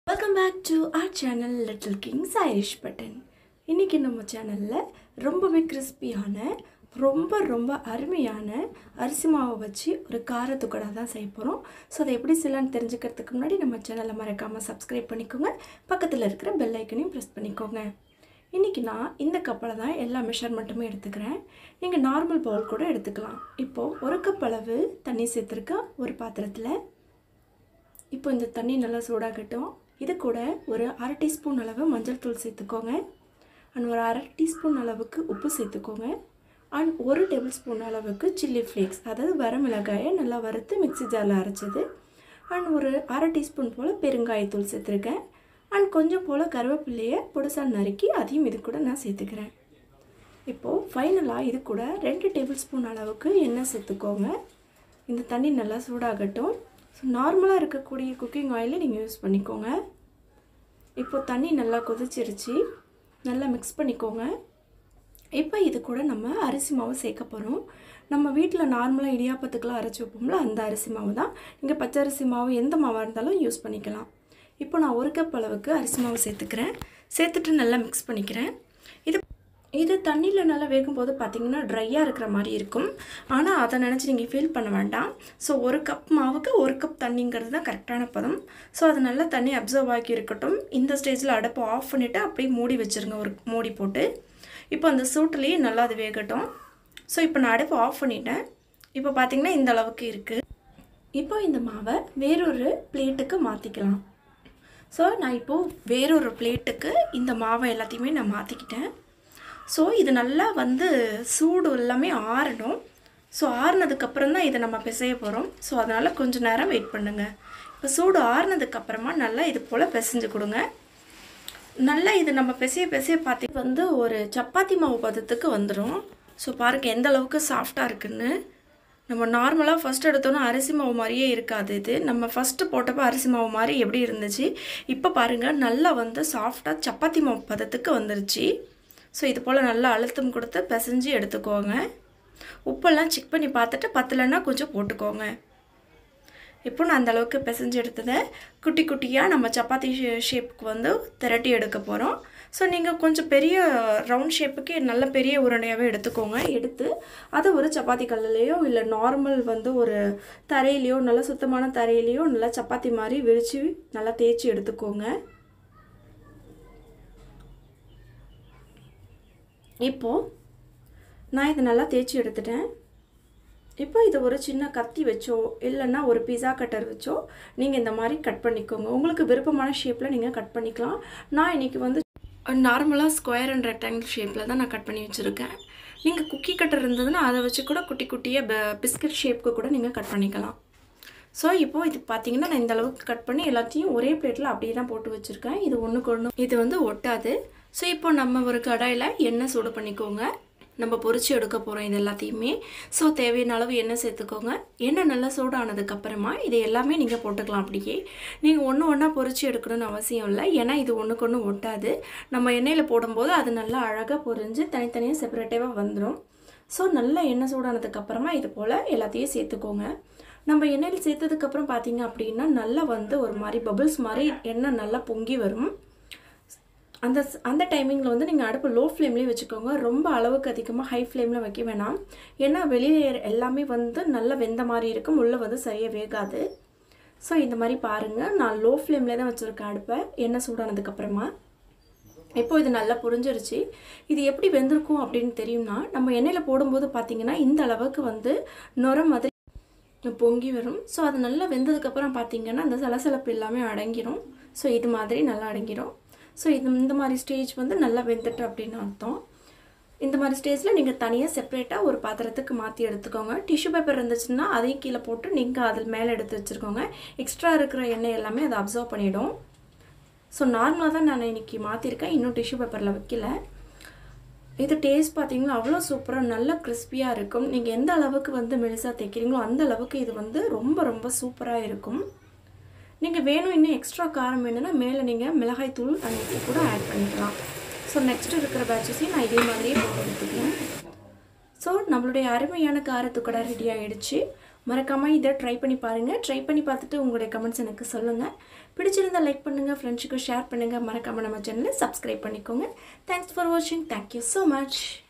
welcome back to our channel little kings Irish button இன்றைக்கி நம்ம சேனலில் ரொம்பவே கிறிஸ்பியான ரொம்ப ரொம்ப அருமையான அரிசி மாவை வச்சு ஒரு காரத்துக்கடை தான் செய்ய போகிறோம் ஸோ அதை எப்படி செய்யலாம்னு தெரிஞ்சுக்கிறதுக்கு முன்னாடி நம்ம சேனலை மறக்காமல் சப்ஸ்கிரைப் பண்ணிக்கோங்க பக்கத்தில் இருக்கிற பெல் ஐக்கனையும் ப்ரெஸ் பண்ணிக்கோங்க இன்றைக்கி நான் இந்த கப்பில் தான் எல்லா மெஷர்மெண்ட்டுமே எடுத்துக்கிறேன் நீங்கள் நார்மல் பவுல் கூட எடுத்துக்கலாம் இப்போது ஒரு கப் அளவு தண்ணி சேர்த்துருக்கேன் ஒரு பாத்திரத்தில் இப்போ இந்த தண்ணி நல்லா சூடாகட்டும் இது கூட ஒரு அரை டீஸ்பூன் அளவு மஞ்சள் தூள் சேர்த்துக்கோங்க அண்ட் ஒரு அரை டீஸ்பூன் அளவுக்கு உப்பு சேர்த்துக்கோங்க அண்ட் ஒரு டேபிள் ஸ்பூன் அளவுக்கு சில்லி ஃப்ளேக்ஸ் அதாவது வரமிளகாயை நல்லா வறுத்து மிக்ஸி ஜாரில் அரைச்சது அண்ட் ஒரு அரை டீஸ்பூன் போல் பெருங்காயத்தூள் சேர்த்துருக்கேன் அண்ட் கொஞ்சம் போல் கருவேப்பிலையை பொடுசாக நறுக்கி அதையும் இது கூட நான் சேர்த்துக்கிறேன் இப்போது ஃபைனலாக இது கூட ரெண்டு டேபிள் ஸ்பூன் அளவுக்கு எண்ணெய் சேர்த்துக்கோங்க இந்த தண்ணி நல்லா சூடாகட்டும் ஸோ நார்மலாக இருக்கக்கூடிய குக்கிங் ஆயிலை நீங்கள் யூஸ் பண்ணிக்கோங்க இப்போது தண்ணி நல்லா கொதிச்சிருச்சு நல்லா மிக்ஸ் பண்ணிக்கோங்க இப்போ இது கூட நம்ம அரிசி மாவு சேர்க்க போகிறோம் நம்ம வீட்டில் நார்மலாக இடியாப்பத்துக்கெலாம் அரைச்சி வைப்போம்ல அந்த அரிசி மாவு தான் நீங்கள் பச்சை அரிசி மாவு எந்த மாவாக இருந்தாலும் யூஸ் பண்ணிக்கலாம் இப்போ நான் ஒரு கப் அளவுக்கு அரிசி மாவு சேர்த்துக்கிறேன் சேர்த்துட்டு நல்லா மிக்ஸ் பண்ணிக்கிறேன் இது இது தண்ணியில் நல்லா வேகும்போது பார்த்திங்கன்னா ட்ரையாக இருக்கிற மாதிரி இருக்கும் ஆனால் அதை நினச்சி நீங்கள் ஃபீல் பண்ண வேண்டாம் ஸோ ஒரு கப் மாவுக்கு ஒரு கப் தண்ணிங்கிறது தான் கரெக்டான பதம் ஸோ அது நல்லா தண்ணி அப்சர்வ் ஆகி இருக்கட்டும் இந்த ஸ்டேஜில் அடுப்பை ஆஃப் பண்ணிவிட்டு அப்படியே மூடி வச்சுருங்க ஒரு மூடி போட்டு இப்போ அந்த சூட்டுலேயே நல்லா அது வேகட்டும் ஸோ இப்போ நான் அடுப்பை ஆஃப் பண்ணிட்டேன் இப்போ பார்த்திங்கன்னா இந்த அளவுக்கு இருக்குது இப்போ இந்த மாவை வேறொரு பிளேட்டுக்கு மாற்றிக்கலாம் ஸோ நான் இப்போது வேறொரு பிளேட்டுக்கு இந்த மாவை எல்லாத்தையுமே நான் மாற்றிக்கிட்டேன் ஸோ இது நல்லா வந்து சூடு எல்லாமே ஆறணும் ஸோ ஆறுனதுக்கப்புறம் தான் இதை நம்ம பிசைய போகிறோம் ஸோ அதனால் கொஞ்சம் நேரம் வெயிட் பண்ணுங்கள் இப்போ சூடு ஆறுனதுக்கப்புறமா நல்லா இது போல் பிசைஞ்சு கொடுங்க நல்லா இது நம்ம பிசைய பிசைய பார்த்து வந்து ஒரு சப்பாத்தி மாவு பதத்துக்கு வந்துடும் ஸோ பாருங்கள் எந்த அளவுக்கு சாஃப்டாக இருக்குன்னு நம்ம நார்மலாக ஃபஸ்ட் எடுத்தோன்னா அரிசி மாவு மாதிரியே இருக்காது இது நம்ம ஃபஸ்ட்டு போட்டப்போ அரிசி மாவு மாதிரி எப்படி இருந்துச்சு இப்போ பாருங்கள் நல்லா வந்து சாஃப்டாக சப்பாத்தி மாவு பதத்துக்கு வந்துருச்சு ஸோ இது போல் நல்லா அழுத்தம் கொடுத்து பிசைஞ்சு எடுத்துக்கோங்க உப்பெல்லாம் செக் பண்ணி பார்த்துட்டு பத்தலைன்னா கொஞ்சம் போட்டுக்கோங்க இப்போ நான் அந்தளவுக்கு பிசைஞ்சு எடுத்ததை குட்டி குட்டியாக நம்ம சப்பாத்தி ஷே ஷேப்புக்கு வந்து திரட்டி எடுக்க போகிறோம் ஸோ நீங்கள் கொஞ்சம் பெரிய ரவுண்ட் ஷேப்புக்கு நல்ல பெரிய உருண்டையாகவே எடுத்துக்கோங்க எடுத்து அதை ஒரு சப்பாத்தி கல்லுலேயோ இல்லை நார்மல் வந்து ஒரு தரையிலையோ நல்லா சுத்தமான தரையிலையோ நல்லா சப்பாத்தி மாதிரி விரித்து நல்லா தேய்ச்சி எடுத்துக்கோங்க இப்போது நான் இதை நல்லா தேய்ச்சி எடுத்துட்டேன் இப்போ இது ஒரு சின்ன கத்தி வச்சோ இல்லைன்னா ஒரு பிஸா கட்டர் வச்சோ நீங்கள் இந்த மாதிரி கட் பண்ணிக்கோங்க உங்களுக்கு விருப்பமான ஷேப்பில் நீங்கள் கட் பண்ணிக்கலாம் நான் இன்றைக்கி வந்து நார்மலாக ஸ்கொயர் அண்ட் ரெக்டாங்கிள் ஷேப்பில் தான் நான் கட் பண்ணி வச்சுருக்கேன் நீங்கள் குக்கி கட்டர் இருந்ததுன்னா அதை வச்சு கூட குட்டி குட்டியாக பிஸ்கட் ஷேப்புக்கு கூட நீங்கள் கட் பண்ணிக்கலாம் ஸோ இப்போது இது பார்த்தீங்கன்னா நான் இந்த அளவுக்கு கட் பண்ணி எல்லாத்தையும் ஒரே பிளேட்டில் அப்படியே தான் போட்டு வச்சுருக்கேன் இது ஒன்றுக்கு ஒன்று இது வந்து ஒட்டாது ஸோ இப்போ நம்ம ஒரு கடாயில் எண்ணெய் சூடு பண்ணிக்கோங்க நம்ம பொரிச்சு எடுக்க போகிறோம் இது எல்லாத்தையுமே ஸோ தேவையான அளவு எண்ணெய் சேர்த்துக்கோங்க எண்ணெய் நல்லா சூடானதுக்கப்புறமா இது எல்லாமே நீங்கள் போட்டுக்கலாம் அப்படியே நீங்கள் ஒன்று ஒன்றா பொரிச்சு எடுக்கணும்னு அவசியம் இல்லை ஏன்னா இது ஒன்றுக்கு ஒன்று ஒட்டாது நம்ம எண்ணெயில் போடும்போது அது நல்லா அழகாக பொரிஞ்சு தனித்தனியாக செப்பரேட்டிவாக வந்துடும் ஸோ நல்லா எண்ணெய் சூடானதுக்கப்புறமா இது போல் எல்லாத்தையும் சேர்த்துக்கோங்க நம்ம எண்ணெயில் சேர்த்ததுக்கப்புறம் பார்த்தீங்க அப்படின்னா நல்லா வந்து ஒரு மாதிரி பபிள்ஸ் மாதிரி எண்ணெய் நல்லா பொங்கி வரும் அந்த அந்த டைமிங்கில் வந்து நீங்கள் அடுப்பு லோ ஃப்ளேம்லேயே வச்சுக்கோங்க ரொம்ப அளவுக்கு அதிகமாக ஹை ஃப்ளேமில் வைக்க வேணாம் ஏன்னா வெளியே எல்லாமே வந்து நல்லா வெந்த மாதிரி இருக்கும் உள்ளே வந்து சரியாக வேகாது ஸோ இந்த மாதிரி பாருங்கள் நான் லோ ஃப்ளேம்லேயே தான் வச்சுருக்கேன் அடுப்பை எண்ணெய் சூடானதுக்கப்புறமா இப்போ இது நல்லா புரிஞ்சிருச்சு இது எப்படி வெந்திருக்கும் அப்படின்னு தெரியும்னா நம்ம எண்ணெயில் போடும்போது பார்த்தீங்கன்னா இந்த அளவுக்கு வந்து நுர மாதிரி பொங்கி வரும் ஸோ அது நல்லா வெந்ததுக்கப்புறம் பார்த்தீங்கன்னா அந்த சலசலப்பு எல்லாமே அடங்கிடும் ஸோ இது மாதிரி நல்லா அடங்கிடும் ஸோ இது இந்த மாதிரி ஸ்டேஜ் வந்து நல்லா வெந்துட்டு அப்படின்னு அர்த்தம் இந்த மாதிரி ஸ்டேஜில் நீங்கள் தனியாக செப்பரேட்டாக ஒரு பாத்திரத்துக்கு மாற்றி எடுத்துக்கோங்க டிஷ்யூ பேப்பர் இருந்துச்சுன்னா அதையும் கீழே போட்டு நீங்கள் அதில் மேலே எடுத்து வச்சுருக்கோங்க எக்ஸ்ட்ரா இருக்கிற எண்ணெய் எல்லாமே அதை அப்சர்வ் பண்ணிவிடும் ஸோ நார்மலாக தான் நான் இன்றைக்கி மாற்றிருக்கேன் இன்னும் டிஷ்யூ பேப்பரில் வைக்கல இது டேஸ்ட் பார்த்தீங்கன்னா அவ்வளோ சூப்பராக நல்ல கிறிஸ்பியாக இருக்கும் நீங்கள் எந்த அளவுக்கு வந்து மெலிசாக தைக்கிறீங்களோ அந்த அளவுக்கு இது வந்து ரொம்ப ரொம்ப சூப்பராக இருக்கும் நீங்கள் வேணும் இன்னும் எக்ஸ்ட்ரா காரம் வேணும்னா மேலே நீங்கள் மிளகாய் தூள் அன்னைக்கு கூட ஆட் பண்ணிக்கலாம் ஸோ நெக்ஸ்ட் இருக்கிற பேட்சஸையும் நான் இதே மாதிரியே போட்டு எடுத்துக்கிறேன் ஸோ நம்மளுடைய அருமையான காரத்துக்கடை ரெடி ஆகிடுச்சு மறக்காமல் இதை ட்ரை பண்ணி பாருங்கள் ட்ரை பண்ணி பார்த்துட்டு உங்களுடைய கமெண்ட்ஸ் எனக்கு சொல்லுங்கள் பிடிச்சிருந்தா லைக் பண்ணுங்கள் ஃப்ரெண்ட்ஸுக்கும் ஷேர் பண்ணுங்கள் மறக்காமல் நம்ம சேனலை சப்ஸ்கிரைப் பண்ணிக்கோங்க தேங்க்ஸ் ஃபார் வாட்சிங் தேங்க்யூ ஸோ மச்